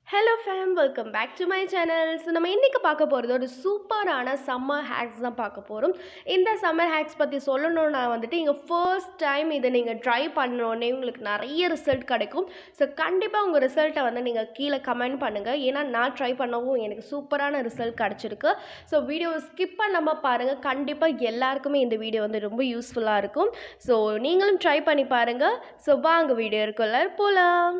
hello fam welcome back to my channel so நம்ம இன்றைக்கி பார்க்க போகிறது ஒரு சூப்பரான சம்மர் ஹேக்ஸ் தான் பார்க்க போகிறோம் இந்த சம்மர் ஹேக்ஸ் பற்றி சொல்லணும்னா வந்துட்டு இங்கே ஃபர்ஸ்ட் டைம் இதை நீங்கள் ட்ரை பண்ணோடனே உங்களுக்கு நிறைய ரிசல்ட் கிடைக்கும் ஸோ கண்டிப்பாக உங்கள் ரிசல்ட்டை வந்து நீங்கள் கீழே கமெண்ட் பண்ணுங்கள் ஏன்னா நான் ட்ரை பண்ணவும் எனக்கு சூப்பரான ரிசல்ட் கிடச்சிருக்கு ஸோ வீடியோ ஸ்கிப் பண்ணாமல் பாருங்கள் கண்டிப்பாக எல்லாருக்குமே இந்த வீடியோ வந்து ரொம்ப யூஸ்ஃபுல்லாக இருக்கும் ஸோ நீங்களும் ட்ரை பண்ணி பாருங்கள் ஸோ வாங்க வீடியோ இருக்குல்ல போகலாம்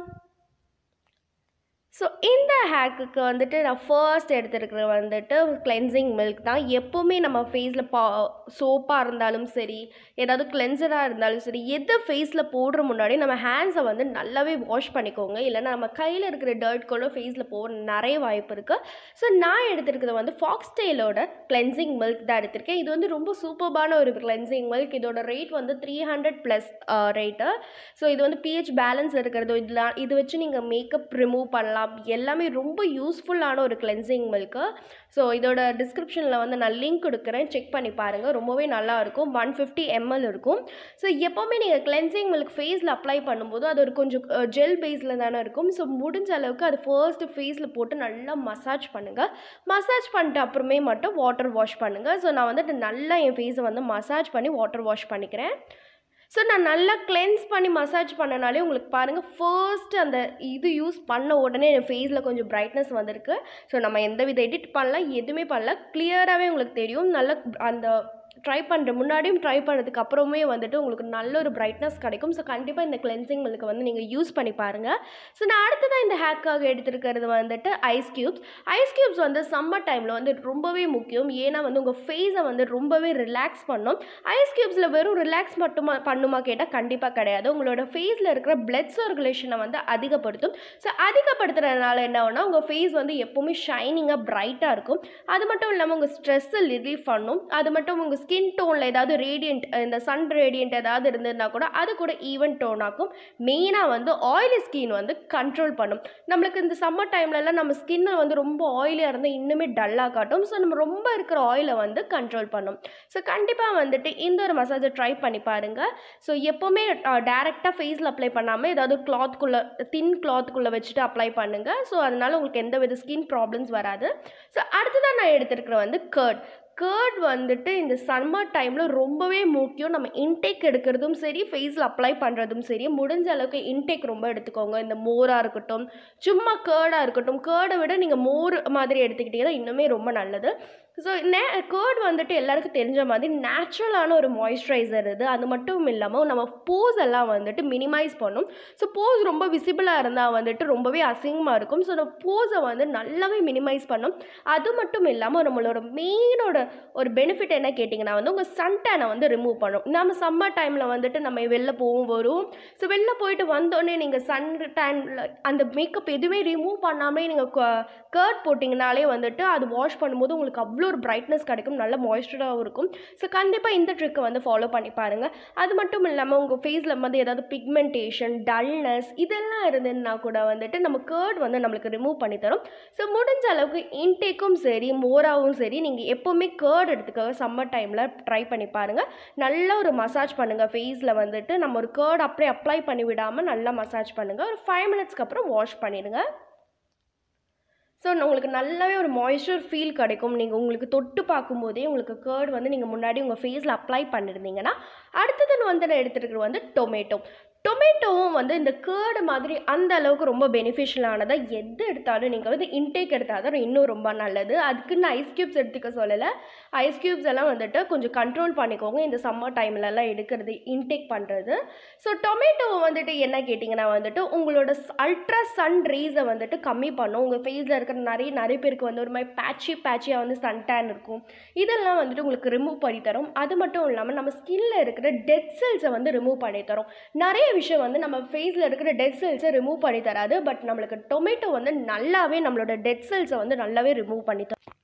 ஸோ இந்த ஹேக்குக்கு வந்துட்டு நான் ஃபர்ஸ்ட் எடுத்துருக்கிறது வந்துட்டு கிளென்சிங் மில்க் தான் எப்போவுமே நம்ம ஃபேஸில் பா சோப்பாக இருந்தாலும் சரி ஏதாவது கிளென்சராக இருந்தாலும் சரி எது ஃபேஸில் போடுற முன்னாடி நம்ம ஹேண்ட்ஸை வந்து நல்லாவே வாஷ் பண்ணிக்கோங்க இல்லைன்னா நம்ம கையில் இருக்கிற டர்ட் கூட ஃபேஸில் போக நிறைய வாய்ப்பு இருக்குது ஸோ நான் எடுத்துருக்கிறது வந்து ஃபாக்ஸ் டெயிலோட கிளென்சிங் மில்க் தான் எடுத்திருக்கேன் இது வந்து ரொம்ப சூப்பர்பான ஒரு கிளென்சிங் மில்க் இதோட ரேட் வந்து three hundred plus rate so இது வந்து பிஹெச் பேலன்ஸ் இருக்கிறது இதில் இது வச்சு நீங்கள் மேக்கப் ரிமூவ் பண்ணலாம் எல்லாமே ரொம்ப யூஸ்ஃபுல்லான ஒரு கிளென்சிங் மில்க்கு ஸோ இதோட டிஸ்கிரிப்ஷனில் வந்து நான் லிங்க் கொடுக்குறேன் செக் பண்ணி பாருங்கள் ரொம்பவே நல்லா இருக்கும் ஒன் ஃபிஃப்டி எம்எல் இருக்கும் ஸோ எப்போவுமே நீங்கள் கிளென்சிங் மில்க் ஃபேஸில் அப்ளை பண்ணும்போது அது ஒரு கொஞ்சம் ஜெல் பேஸில் தானே இருக்கும் ஸோ முடிஞ்ச அளவுக்கு அது ஃபர்ஸ்ட்டு ஃபேஸில் போட்டு நல்லா மசாஜ் பண்ணுங்கள் மசாஜ் பண்ணிட்டு அப்புறமே மட்டும் வாட்டர் வாஷ் பண்ணுங்கள் ஸோ நான் வந்துட்டு நல்லா என் ஃபேஸை வந்து மசாஜ் பண்ணி வாட்டர் வாஷ் பண்ணிக்கிறேன் ஸோ நான் நல்லா கிளென்ஸ் பண்ணி மசாஜ் பண்ணனாலே உங்களுக்கு பாருங்கள் ஃபர்ஸ்ட் அந்த இது யூஸ் பண்ண உடனே என் ஃபேஸில் கொஞ்சம் பிரைட்னஸ் வந்திருக்கு ஸோ நம்ம எந்த வித எடிட் பண்ணல எதுவுமே பண்ணல கிளியராகவே உங்களுக்கு தெரியும் நல்ல அந்த ட்ரை பண்ணுற முன்னாடியும் ட்ரை பண்ணதுக்கு அப்புறமே வந்துட்டு உங்களுக்கு நல்ல ஒரு பிரைட்னஸ் கிடைக்கும் ஸோ கண்டிப்பாக இந்த கிளென்சிங் மில்க்கு வந்து நீங்கள் யூஸ் பண்ணி பாருங்கள் ஸோ நான் அடுத்ததாக இந்த ஹேக்காக எடுத்துருக்கிறது வந்துட்டு ஐஸ் க்யூப்ஸ் ஐஸ் க்யூப்ஸ் வந்து சம்மர் டைமில் வந்து ரொம்பவே முக்கியம் ஏன்னா வந்து உங்கள் ஃபேஸை வந்து ரொம்பவே ரிலாக்ஸ் பண்ணும் ஐஸ் க்யூப்ஸில் வெறும் ரிலாக்ஸ் மட்டுமா பண்ணுமா கேட்டால் கண்டிப்பாக கிடையாது உங்களோட ஃபேஸில் இருக்கிற பிளட் சர்க்குலேஷனை வந்து அதிகப்படுத்தும் ஸோ அதிகப்படுத்துறதுனால என்ன ஆகும்னா உங்கள் ஃபேஸ் வந்து எப்போவுமே ஷைனிங்காக பிரைட்டாக இருக்கும் அது மட்டும் இல்லாமல் உங்கள் ஸ்ட்ரெஸ்ஸை ரிலீஃப் பண்ணும் அது மட்டும் உங்கள் ஸ்கின் டோனில் ஏதாவது ரேடியன்ட் இந்த சன் ரேடியன்ட் ஏதாவது இருந்ததுன்னா கூட அது கூட ஈவன் டோன் ஆக்கும் மெயினாக வந்து ஆயிலி ஸ்கின் வந்து கண்ட்ரோல் பண்ணும் நம்மளுக்கு இந்த சம்மர் டைம்லலாம் நம்ம ஸ்கின்னை வந்து ரொம்ப ஆயிலியாக இருந்தால் இன்னுமே டல்லாக காட்டும் ஸோ நம்ம ரொம்ப இருக்கிற ஆயிலை வந்து கண்ட்ரோல் பண்ணும் ஸோ கண்டிப்பாக வந்துட்டு இந்த ஒரு மசாஜை ட்ரை பண்ணி பாருங்கள் ஸோ எப்போவுமே டேரெக்டாக ஃபேஸில் அப்ளை பண்ணாமல் ஏதாவது கிளாத்குள்ளே தின் கிளாத்துக்குள்ளே வச்சுட்டு அப்ளை பண்ணுங்கள் ஸோ அதனால் உங்களுக்கு எந்த வித ஸ்கின் ப்ராப்ளம்ஸ் வராது ஸோ அடுத்ததான் நான் எடுத்துருக்கிற வந்து கர்ட் கேர்ட் வந்துட்டு இந்த சம்மர் டைமில் ரொம்பவே முக்கியம் நம்ம இன்டேக் எடுக்கிறதும் சரி ஃபேஸில் அப்ளை பண்ணுறதும் சரி முடிஞ்ச அளவுக்கு இன்டேக் ரொம்ப எடுத்துக்கோங்க இந்த மோராக இருக்கட்டும் சும்மா கேர்டாக இருக்கட்டும் கேர்டை விட நீங்கள் மோர் மாதிரி எடுத்துக்கிட்டீங்கன்னா இன்னுமே ரொம்ப நல்லது ஸோ நே கேர்ட் வந்துட்டு எல்லாருக்கும் தெரிஞ்ச மாதிரி நேச்சுரலான ஒரு மாய்ஸ்சரைசர் இது அது மட்டும் இல்லாமல் நம்ம போஸ் எல்லாம் வந்துட்டு மினிமைஸ் பண்ணும் ஸோ போஸ் ரொம்ப விசிபிளாக இருந்தால் வந்துட்டு ரொம்பவே அசிங்கமாக இருக்கும் ஸோ நம்ம போஸை வந்து நல்லாவே மினிமைஸ் பண்ணும் அது மட்டும் இல்லாமல் நம்மளோட மெயினோட ஒரு பெனிஃபிட் என்ன கேட்டிங்கன்னா வந்து உங்கள் சன்டேனை வந்து ரிமூவ் பண்ணும் நம்ம சம்மர் டைமில் வந்துட்டு நம்ம வெளில போகும் வரும் ஸோ வெளில போயிட்டு வந்தோடனே நீங்கள் சன் டேனில் அந்த மேக்கப் எதுவுமே ரிமூவ் பண்ணாமலே நீங்கள் கேர்ட் போட்டிங்கனாலே வந்துட்டு அது வாஷ் பண்ணும்போது உங்களுக்கு அவ்வளோ ஒரு பிரைட்னஸ் கிடைக்கும் நல்ல மாய்ஸ்சராகவும் இருக்கும் ஸோ கண்டிப்பாக இந்த ட்ரிக்கை வந்து ஃபாலோ பண்ணி பாருங்கள் அது மட்டும் இல்லாமல் உங்கள் ஃபேஸில் வந்து ஏதாவது பிக்மெண்டேஷன் டல்னஸ் இதெல்லாம் இருந்ததுன்னா கூட வந்துட்டு நம்ம கேர்ட் வந்து நம்மளுக்கு ரிமூவ் பண்ணி தரும் ஸோ முடிஞ்ச அளவுக்கு இன்டேக்கும் சரி மோராவும் சரி நீங்கள் எப்போவுமே கேர்ட் எடுத்துக்கோங்க சம்மர் டைமில் ட்ரை பண்ணி பாருங்கள் நல்ல ஒரு மசாஜ் பண்ணுங்கள் ஃபேஸில் வந்துட்டு நம்ம ஒரு கேர்ட் அப்படியே அப்ளை பண்ணி விடாமல் நல்லா மசாஜ் பண்ணுங்கள் ஒரு ஃபைவ் மினிட்ஸ்க்கு அப்புறம் வாஷ் பண்ணிடுங்க ஸோ உங்களுக்கு நல்லாவே ஒரு மாய்ஸ்சர் ஃபீல் கிடைக்கும் நீங்கள் உங்களுக்கு தொட்டு பார்க்கும்போதே உங்களுக்கு கேர்ட் வந்து நீங்கள் முன்னாடி உங்கள் ஃபேஸில் அப்ளை பண்ணியிருந்தீங்கன்னா அடுத்தது வந்து நான் எடுத்துருக்கிறது வந்து டொமேட்டோ டொமேட்டோவும் வந்து இந்த கேர்டு மாதிரி அந்த அளவுக்கு ரொம்ப பெனிஃபிஷியலானதாக எது எடுத்தாலும் நீங்கள் வந்து இன்டேக் எடுத்தால் தான் இன்னும் ரொம்ப நல்லது அதுக்குன்னு ஐஸ் க்யூப்ஸ் எடுத்துக்க சொல்லலை ஐஸ் க்யூப்ஸ் எல்லாம் வந்துட்டு கொஞ்சம் கண்ட்ரோல் பண்ணிக்கோங்க இந்த சம்மர் டைம்லலாம் எடுக்கிறது இன்டேக் பண்ணுறது ஸோ டொமேட்டோ வந்துட்டு என்ன கேட்டிங்கன்னா வந்துட்டு உங்களோட அல்ட்ரா சன் ரேஸை வந்துட்டு கம்மி பண்ணும் உங்கள் ஃபேஸில் இருக்கிற நிறைய நிறைய பேருக்கு வந்து ஒரு மாதிரி பேட்சி பேட்சியாக வந்து சன் டேன் இருக்கும் இதெல்லாம் வந்துட்டு உங்களுக்கு ரிமூவ் பண்ணி தரும் அது மட்டும் இல்லாமல் நம்ம ஸ்கின்னில் இருக்கிற டெட் செல்ஸை வந்து ரிமூவ் பண்ணி தரும் நிறைய விஷயம் வந்து நம்ம ஃபேஸில் இருக்கிற டெட் செல்ஸை ரிமூவ் பண்ணி தராது பட் நம்மளுக்கு டொமேட்டோ வந்து நல்லாவே நம்மளோட டெட் செல்ஸை வந்து நல்லாவே ரிமூவ் பண்ணி தரும்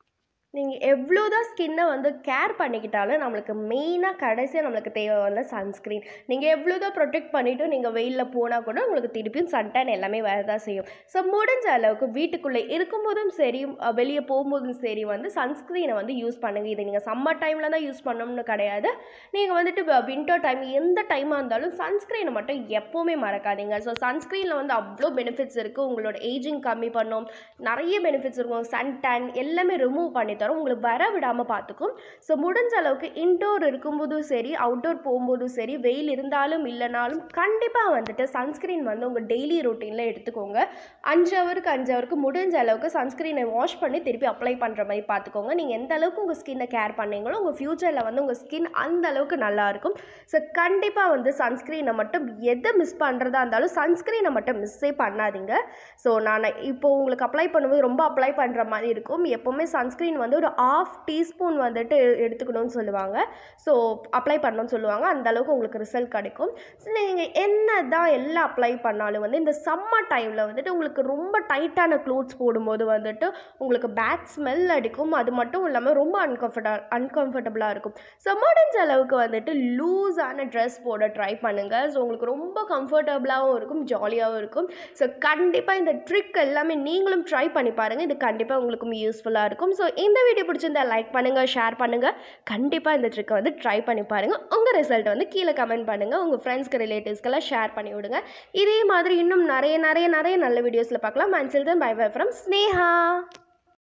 நீங்கள் எவ்வளோ தான் ஸ்கின்னை வந்து கேர் பண்ணிக்கிட்டாலும் நம்மளுக்கு மெயினாக கடைசியாக நம்மளுக்கு தேவை வந்து சன்ஸ்க்ரீன் நீங்கள் எவ்வளோ தான் ப்ரொடெக்ட் பண்ணிவிட்டு நீங்கள் வெயிலில் போனால் கூட உங்களுக்கு திருப்பியும் சன்டன் எல்லாமே வேறு தான் செய்யும் ஸோ முடிஞ்ச அளவுக்கு வீட்டுக்குள்ளே இருக்கும்போதும் சரி அஹ் வெளியே போகும்போதும் சரி வந்து சன்ஸ்க்ரீனை வந்து யூஸ் பண்ணுங்கள் இதை நீங்கள் சம்மர் டைமில் தான் யூஸ் பண்ணணும்னு கிடையாது நீங்கள் வந்துட்டு வின்டர் டைம் எந்த டைமாக இருந்தாலும் சன்ஸ்க்ரீனை மட்டும் எப்போவுமே மறக்காதீங்க ஸோ சன்ஸ்க்ரீனில் வந்து அவ்வளோ பெனிஃபிட்ஸ் இருக்குது உங்களோட ஏஜிங் கம்மி பண்ணும் நிறைய பெனிஃபிட்ஸ் இருக்கும் சன் டேன் எல்லாமே ரிமூவ் பண்ணி தரும் உங்களுக்கு வர விடாமல் பார்த்துக்கும் ஸோ முடிஞ்ச அளவுக்கு இன்டோர் இருக்கும்போதும் சரி அவுட்டோர் போகும்போதும் சரி வெயில் இருந்தாலும் இல்லைனாலும் கண்டிப்பாக வந்துட்டு சன்ஸ்க்ரீன் வந்து உங்கள் டெய்லி ரொட்டீனில் எடுத்துக்கோங்க அஞ்சு ஹவருக்கு அஞ்சு ஹவருக்கு முடிஞ்ச அளவுக்கு சன்ஸ்க்ரீனை வாஷ் பண்ணி திருப்பி அப்ளை பண்ணுற மாதிரி பார்த்துக்கோங்க நீங்கள் எந்த அளவுக்கு உங்கள் ஸ்கின்னை கேர் பண்ணீங்களோ உங்கள் ஃப்யூச்சரில் வந்து உங்கள் ஸ்கின் அந்த அளவுக்கு நல்லா இருக்கும் ஸோ கண்டிப்பாக வந்து சன்ஸ்க்ரீனை மட்டும் எதை மிஸ் பண்ணுறதா இருந்தாலும் சன்ஸ்க்ரீனை மட்டும் மிஸ்ஸே பண்ணாதீங்க ஸோ நான் இப்போ உங்களுக்கு அப்ளை பண்ணும்போது ரொம்ப அப்ளை பண்ணுற மாதிரி இருக்கும் எப்போவுமே சன்ஸ்க்ரீன் வந்து ஒரு ஆஃப் டீஸ்பூன் வந்துட்டு எடுத்துக்கணும்னு சொல்லுவாங்க ஸோ அப்ளை பண்ணணும்னு சொல்லுவாங்க அந்த அளவுக்கு உங்களுக்கு ரிசல்ட் கிடைக்கும் ஸோ நீங்கள் என்ன தான் எல்லாம் அப்ளை பண்ணாலும் வந்து இந்த சம்மர் டைமில் வந்துட்டு உங்களுக்கு ரொம்ப டைட்டான க்ளோத்ஸ் போடும்போது வந்துட்டு உங்களுக்கு பேட் ஸ்மெல் அடிக்கும் அது மட்டும் இல்லாமல் ரொம்ப அன்கம்ஃபர்டா அன்கம்ஃபர்டபுளாக இருக்கும் ஸோ முடிஞ்ச அளவுக்கு வந்துட்டு லூஸான ட்ரெஸ் போட ட்ரை பண்ணுங்கள் ஸோ உங்களுக்கு ரொம்ப கம்ஃபர்டபுளாகவும் இருக்கும் ஜாலியாகவும் இருக்கும் ஸோ கண்டிப்பாக இந்த ட்ரிக் எல்லாமே நீங்களும் ட்ரை பண்ணி பாருங்கள் இது கண்டிப்பாக உங்களுக்கும் யூஸ்ஃபுல்லாக இருக்கும் ஸோ இந்த வீடியோ பிடிச்சிருந்தா லைக் பண்ணுங்கள் ஷேர் பண்ணுங்கள் கண்டிப்பாக இந்த ட்ரிக்கை வந்து ட்ரை பண்ணி பாருங்கள் உங்கள் ரிசல்ட் வந்து கீழே கமெண்ட் பண்ணுங்கள் உங்கள் ஃப்ரெண்ட்ஸ்க்கு ரிலேட்டிவ்ஸ்க்கெல்லாம் ஷேர் பண்ணி விடுங்க இதே மாதிரி இன்னும் நிறைய நிறைய நிறைய நல்ல வீடியோஸில் பார்க்கலாம் அன்சில் தன் பை பை ஃப்ரம் ஸ்னேஹா